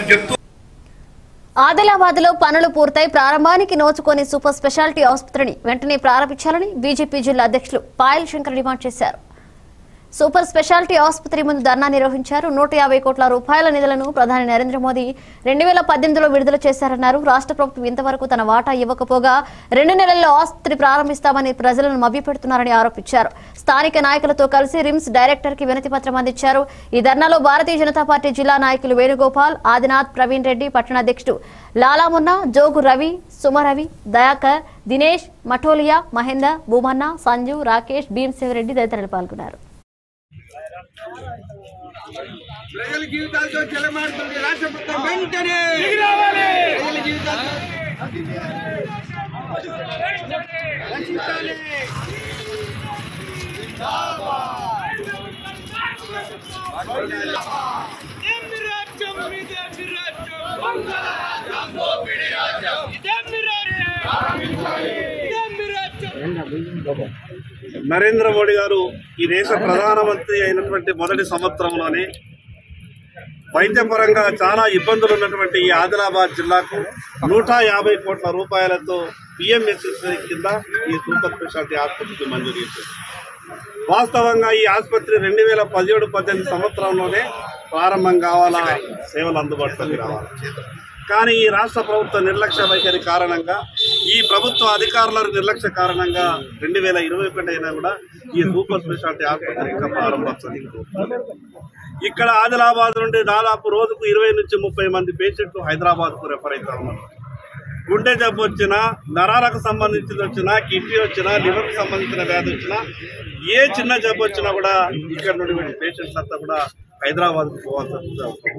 చెప్తూ ఆదిలాబాద్ లో పనులు పూర్తయి ప్రారంభానికి నోచుకొని సూపర్ స్పెషాలిటీ ఆసుపత్రిని వెంటనే ప్రారంభించాలని బీజేపీ జిల్లా అధ్యక్షులు పాయల్ శంకర్ డిమాండ్ చేశారు సూపర్ స్పెషాలిటీ ఆసుపత్రి ముందు ధర్నా నిర్వహించారు నూట యాభై కోట్ల రూపాయల నిధులను ప్రధాని నరేంద్ర మోదీ రెండు వేల పద్దెనిమిదిలో విడుదల చేశారన్నారు రాష్ట్ర ప్రభుత్వం ఇంతవరకు తన వాటా ఇవ్వకపోగా రెండు నెలల్లో ఆసుపత్రి ప్రారంభిస్తామని ప్రజలను మభ్యపెడుతున్నారని ఆరోపించారు స్థానిక నాయకులతో కలిసి రిమ్స్ డైరెక్టర్ కి వినతి పత్రం అందించారు ఈ ధర్నాలో భారతీయ జనతా పార్టీ జిల్లా నాయకులు వేణుగోపాల్ ఆదినాథ్ ప్రవీణ్ రెడ్డి పట్టణ అధ్యక్షుడు లాలామున్నా జోగు రవి సుమరవి దయాకర్ దినేష్ మఠోలియా మహేందర్ భూమన్న సంజు రాకేష్ భీమశివరెడ్డి తదితరులు పాల్గొన్నారు ప్రజల జీవితాలతో చెలమాడుతుంది రాష్ట్ర ప్రభుత్వం వెంటనే ప్రజల జీవితాలతో రక్షించాలి. ఇదేమి రాజ్యం ఇదేమి రాజ్యం దోపిడీ రాజ్యం ఇదేమి రాజ్యం ఇదేమి రాజ్యం నరేంద్ర మోడీ గారు ఈ దేశ ప్రధానమంత్రి అయినటువంటి మొదటి సంవత్సరంలోనే వైద్యపరంగా చాలా ఇబ్బందులు ఉన్నటువంటి ఈ ఆదిలాబాద్ జిల్లాకు నూట యాభై కోట్ల రూపాయలతో పిఎంఎస్ఎస్ఐ కింద ఈ సూపర్ స్పెషాలిటీ ఆసుపత్రికి మంజూరు చేశారు వాస్తవంగా ఈ ఆసుపత్రి రెండు వేల పదిహేడు పద్దెనిమిది సంవత్సరంలోనే ప్రారంభం కావాలా సేవలు అందుబాటులోకి రావాలి కానీ ఈ రాష్ట్ర ప్రభుత్వ నిర్లక్ష్య వైఖరి కారణంగా ఈ ప్రభుత్వ అధికారుల నిర్లక్ష్య కారణంగా రెండు వేల ఇరవై ఒకటి అయినా కూడా ఈ సూపర్ స్పెషాలిటీ ఆసుపత్రి ఇంకా ప్రారంభోత్సవం ఇక్కడ ఆదిలాబాద్ నుండి దాదాపు రోజుకు ఇరవై నుంచి ముప్పై మంది పేషెంట్లు హైదరాబాద్కు రెఫర్ అవుతా ఉన్నారు గుండె జబ్బు వచ్చినా నరాలకు సంబంధించింది వచ్చినా కిడ్నీ వచ్చినా లివర్కి సంబంధించిన వ్యాధి వచ్చినా ఏ చిన్న జబ్బు వచ్చినా కూడా ఇక్కడ నుండి వీళ్ళ పేషెంట్స్ అంతా కూడా హైదరాబాద్కు పోవాల్సి వస్తుంది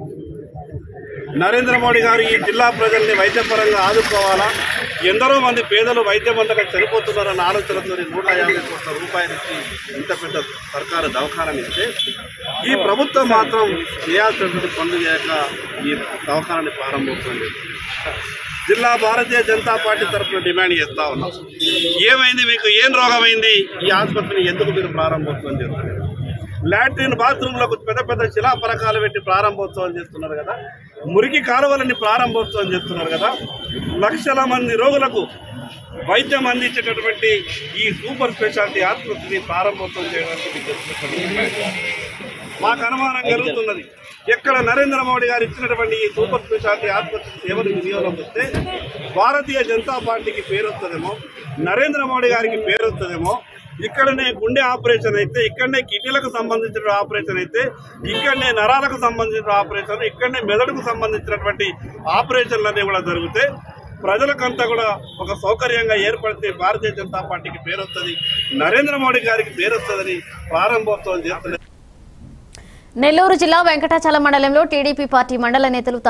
నరేంద్ర మోడీ గారు ఈ జిల్లా ప్రజల్ని వైద్యపరంగా ఆదుకోవాలా ఎందరో మంది పేదలు వైద్యం అందక చనిపోతున్నారన్న ఆలోచనతో నూట యాభై కోట్ల రూపాయలు ఇచ్చి ఇంత పెద్ద సర్కారు దవాఖానాన్ని ఇస్తే ఈ ప్రభుత్వం మాత్రం చేయాల్సినటువంటి పనులు చేయక ఈ దవాఖానాన్ని ప్రారంభోత్సవం చేస్తుంది జిల్లా భారతీయ జనతా పార్టీ తరఫున డిమాండ్ చేస్తా ఉన్నాం ఏమైంది మీకు ఏం రోగమైంది ఈ ఆసుపత్రిని ఎందుకు మీరు ప్రారంభోత్సవం చేస్తున్నారు లాట్రిన్ బాత్రూంలకు పెద్ద పెద్ద శిలాఫలకాలు పెట్టి ప్రారంభోత్సవం చేస్తున్నారు కదా మురికి కాలువలని ప్రారంభోత్సవం చేస్తున్నారు కదా లక్షల మంది రోగులకు వైద్యం అందించేటటువంటి ఈ సూపర్ స్పెషాలిటీ ఆసుపత్రిని ప్రారంభోత్సవం చేయడానికి మీకు చేస్తున్నటువంటి మాకు అనుమానం కలుగుతున్నది ఎక్కడ నరేంద్ర మోడీ గారు ఇచ్చినటువంటి ఈ సూపర్ స్పెషాలిటీ ఆసుపత్రి సేవలు వినియోగం వస్తే భారతీయ జనతా పార్టీకి పేరు వస్తుందేమో నరేంద్ర మోడీ గారికి పేరు వస్తుందేమో ఇక్కడనే గుండె ఆపరేషన్ అయితే ఇక్కడనే కిడ్నీలకు సంబంధించిన ఆపరేషన్ అయితే ఇక్కడనే నరాలకు సంబంధించిన ఆపరేషన్ ఇక్కడనే మెదడుకు సంబంధించినటువంటి ఆపరేషన్లన్నీ కూడా జరిగితే ప్రజలకంతా కూడా ఒక సౌకర్యంగా ఏర్పడితే భారతీయ జనతా పార్టీకి పేరు వస్తుంది నరేంద్ర మోడీ గారికి పేరు వస్తుందని ప్రారంభోత్సవం చేస్తున్నారు నెల్లూరు జిల్లా వెంకటాచలం మండలంలో టీడీపీ పార్టీ మండల నేతలు